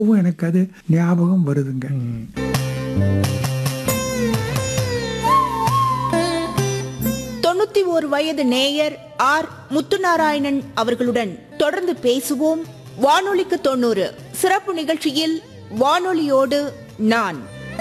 எனக்கு அது ஞாபகம் வருதுங்க தொண்ணூத்தி ஓரு வயது நேயர் ஆர் முத்துநாராயணன் அவர்களுடன் தொடர்ந்து பேசுவோம் வானொலிக்கு தொண்ணூறு சிறப்பு நிகழ்ச்சியில் வானொலியோடு நான்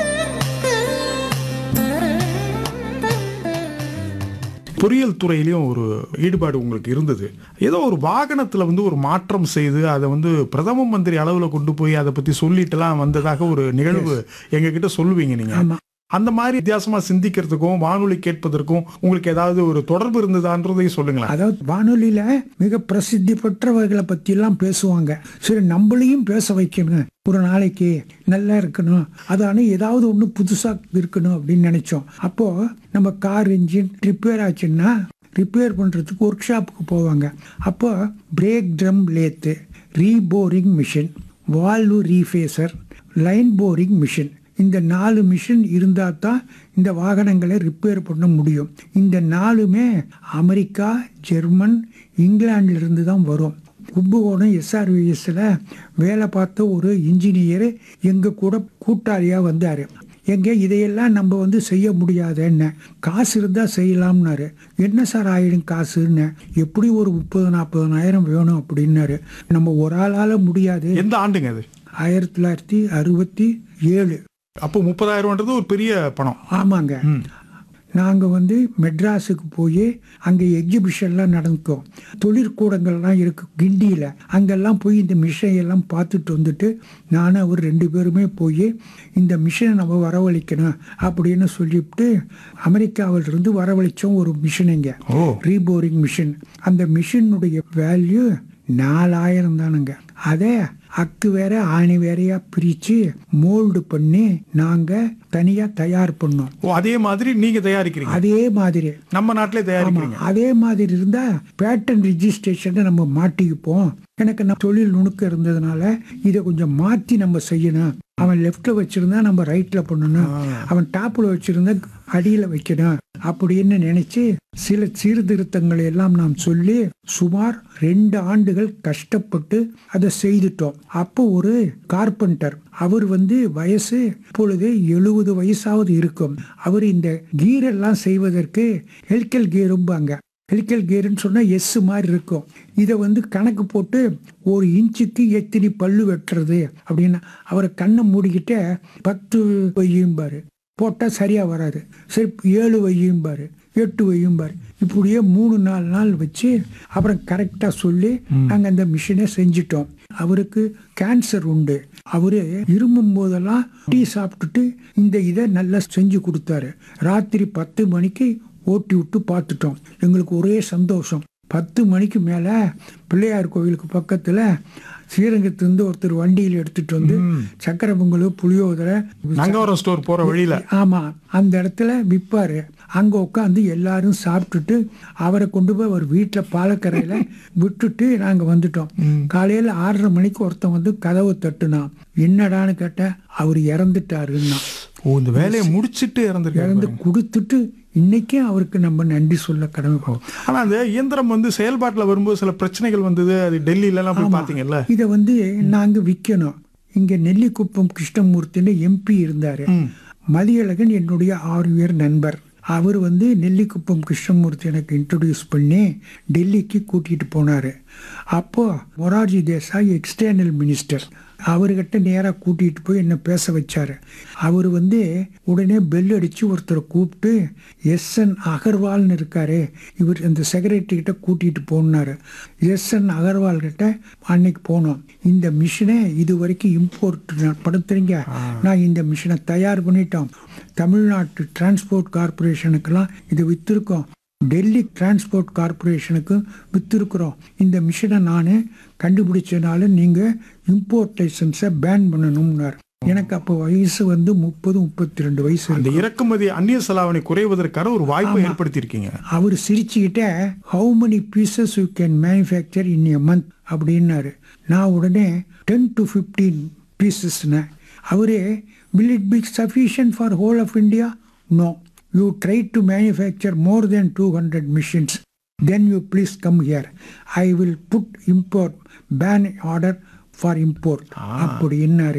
பொறியியல் துறையிலையும் ஒரு ஈடுபாடு உங்களுக்கு இருந்தது ஏதோ ஒரு வாகனத்துல வந்து ஒரு மாற்றம் செய்து அதை வந்து பிரதம மந்திரி அளவுல கொண்டு போய் அதை பத்தி சொல்லிட்டுலாம் வந்ததாக ஒரு நிகழ்வு எங்க கிட்ட சொல்லுவீங்க நீங்க ஆமா. அந்த மாதிரி வித்தியாசமா சிந்திக்கிறதுக்கும் வானொலி கேட்பதற்கும் உங்களுக்கு ஏதாவது ஒரு தொடர்பு இருந்ததான்றதையும் சொல்லுங்களேன் அதாவது வானொலியில மிக பிரசித்தி பெற்றவர்களை பத்தி எல்லாம் பேசுவாங்க சரி நம்மளையும் பேச வைக்கணும் ஒரு நாளைக்கு நல்லா இருக்கணும் அதான ஏதாவது ஒண்ணு புதுசா இருக்கணும் அப்படின்னு நினைச்சோம் அப்போ நம்ம கார் இன்ஜின் ரிப்பேர் ஆச்சுன்னா ரிப்பேர் பண்றதுக்கு ஒர்க் ஷாப்புக்கு போவாங்க அப்போ brake drum lathe reboring machine valve refacer line boring machine இந்த நாலு மிஷின் இருந்தால் தான் இந்த வாகனங்களை ரிப்பேர் பண்ண முடியும் இந்த நாலுமே அமெரிக்கா ஜெர்மன் இங்கிலாந்துல இருந்து தான் வரும் கும்பகோணம் எஸ்ஆர்விஎஸ்ல வேலை பார்த்த ஒரு இன்ஜினியர் எங்க கூட கூட்டாளியா வந்தாரு எங்க இதையெல்லாம் நம்ம வந்து செய்ய முடியாது என்ன காசு இருந்தா செய்யலாம்னாரு என்ன சார் ஆயிடும் காசுன்னு எப்படி ஒரு முப்பது நாற்பதனாயிரம் வேணும் அப்படின்னாரு நம்ம ஒரு ஆளால முடியாது எந்த ஆண்டுங்க அது ஆயிரத்தி தொள்ளாயிரத்தி அறுபத்தி ஏழு அப்போ முப்பதாயிரம்ன்றது ஒரு பெரிய பணம் ஆமாங்க நாங்கள் வந்து மெட்ராஸுக்கு போய் அங்கே எக்ஸிபிஷன்லாம் நடக்கும் தொழிற்கூடங்கள்லாம் இருக்கு கிண்டியில் அங்கெல்லாம் போய் இந்த மிஷினை எல்லாம் பார்த்துட்டு வந்துட்டு நானும் அவர் ரெண்டு பேருமே போய் இந்த மிஷினை நம்ம வரவழைக்கணும் அப்படின்னு சொல்லிவிட்டு அமெரிக்காவிலிருந்து வரவழைச்சோம் ஒரு மிஷினுங்க ஓ. ரீபோரிங் மிஷின் அந்த மிஷினுடைய வேல்யூ நாலாயிரம் தானுங்க அதே அக்கு வேற ஆணி வேறையா பிரிச்சு மோல்டு பண்ணி நாங்க தனியா தயார் பண்ணோம் ஓ அதே மாதிரி நீங்க தயாரிக்கிறீங்க அதே மாதிரி நம்ம நாட்டிலே ஆமா, தயாரிக்கிறீங்க அதே மாதிரி இருந்தா பேட்டன் ரிஜிஸ்ட்ரேஷனை நம்ம மாட்டிக்குப்போம் எனக்கு நான் தொழில் நுணுக்கம் இருந்ததுனால இதை கொஞ்சம் மாத்தி நம்ம செய்யணும் அவன் லெஃப்ட்ல வச்சிருந்தா நம்ம ரைட்ல பண்ணணும் அவன் டாப்ல வச்சிருந்தா அடியில வைக்கணும் அப்படின்னு நினைச்சு சில சீர்திருத்தங்களை எல்லாம் நாம் சொல்லி சுமார் ரெண்டு ஆண்டுகள் கஷ்டப்பட்டு அதை செய்துட்டோம் அப்போ ஒரு கார்பெண்டர் அவர் வந்து வயசு இப்பொழுது எழுபது வயசாவது இருக்கும் அவர் இந்த கீரெல்லாம் செய்வதற்கு ஹெல்கல் கீரும்பாங்க ஹெலிக்கல் கியர்னு சொன்னால் எஸ் மாதிரி இருக்கும் இதை வந்து கணக்கு போட்டு ஒரு இன்ச்சுக்கு எத்தனை பல்லு வெட்டுறது அப்படின்னு அவரை கண்ணை மூடிக்கிட்டே பத்து வையும்பாரு போட்டால் சரியாக வராது சரி ஏழு வையும்பாரு எட்டு வையும்பாரு இப்படியே மூணு நாலு நாள் வச்சு அப்புறம் கரெக்டாக சொல்லி நாங்கள் அந்த மிஷினை செஞ்சிட்டோம் அவருக்கு கேன்சர் உண்டு அவரு இருமும் போதெல்லாம் டீ சாப்பிட்டுட்டு இந்த இதை நல்லா செஞ்சு கொடுத்தாரு ராத்திரி பத்து மணிக்கு ஓட்டி விட்டு பார்த்துட்டோம் எங்களுக்கு ஒரே சந்தோஷம் பத்து மணிக்கு மேலே பிள்ளையார் கோவிலுக்கு பக்கத்தில் ஸ்ரீரங்கத்திலிருந்து ஒருத்தர் வண்டியில் எடுத்துட்டு வந்து சக்கரை பொங்கல் புளியோதரை நங்கவரம் ஸ்டோர் போற வழியில ஆமா அந்த இடத்துல விற்பாரு அங்க உட்காந்து எல்லாரும் சாப்பிட்டுட்டு அவரை கொண்டு போய் அவர் வீட்டில் பாலக்கரையில விட்டுட்டு நாங்க வந்துட்டோம் காலையில ஆறரை மணிக்கு ஒருத்தன் வந்து கதவை தட்டுனான் என்னடான்னு கேட்டேன் அவர் இறந்துட்டாருன்னா ஓ இந்த வேலையை முடிச்சிட்டு இறந்துருக்காரு இறந்து கொடுத்துட்டு இன்னைக்கே அவருக்கு நம்ம நன்றி சொல்ல கடமைப்போம் ஆனா அந்த இயந்திரம் வந்து செயல்பாட்டுல வரும்போது சில பிரச்சனைகள் வந்தது அது டெல்லியில எல்லாம் போய் பாத்தீங்கல்ல இதை வந்து நாங்க விற்கணும் இங்க நெல்லிக்குப்பம் கிருஷ்ணமூர்த்தின்னு எம்பி இருந்தாரு மதியழகன் என்னுடைய ஆறு நண்பர் அவர் வந்து நெல்லிக்குப்பம் கிருஷ்ணமூர்த்தி எனக்கு இன்ட்ரடியூஸ் பண்ணி டெல்லிக்கு கூட்டிட்டு போனாரு அப்போ மொரார்ஜி தேசாய் எக்ஸ்டர்னல் மினிஸ்டர் அவர்கிட்ட நேராக கூட்டிட்டு போய் என்ன பேச வச்சாரு அவர் வந்து உடனே பெல் அடிச்சு ஒருத்தரை கூப்பிட்டு எஸ் என் அகர்வால்னு இருக்காரு இவர் அந்த செக்ரட்டரி கிட்ட கூட்டிட்டு போனாரு எஸ் என் அகர்வால் கிட்ட அன்னைக்கு போனோம் இந்த மிஷினை இது வரைக்கும் இம்போர்ட் படுத்துறீங்க நான் இந்த மிஷினை தயார் பண்ணிட்டோம் தமிழ்நாட்டு டிரான்ஸ்போர்ட் கார்பரேஷனுக்கெல்லாம் இதை வித்திருக்கோம் டெல்லி டிரான்ஸ்போர்ட் கார்பரேஷனுக்கு வித்திருக்கிறோம் இந்த மிஷினை நான் கண்டுபிடிச்சனால நீங்கள் இம்போர்ட் லைசன்ஸை பேன் பண்ணணும்னார் எனக்கு அப்போ வயசு வந்து முப்பது முப்பத்தி ரெண்டு வயசு அந்த இருக்கு. இறக்குமதி அந்நிய செலாவணி குறைவதற்கான ஒரு வாய்ப்பை ஏற்படுத்தி இருக்கீங்க அவர் சிரிச்சுக்கிட்டே how many pieces you can manufacture in a month அப்படின்னாரு நான் உடனே டென் டு ஃபிஃப்டீன் பீசஸ்னேன் அவரே will it be sufficient for whole of India no you try to manufacture more then two hundred machines then you please come here I will put import ban order for import அப்படின்னாரு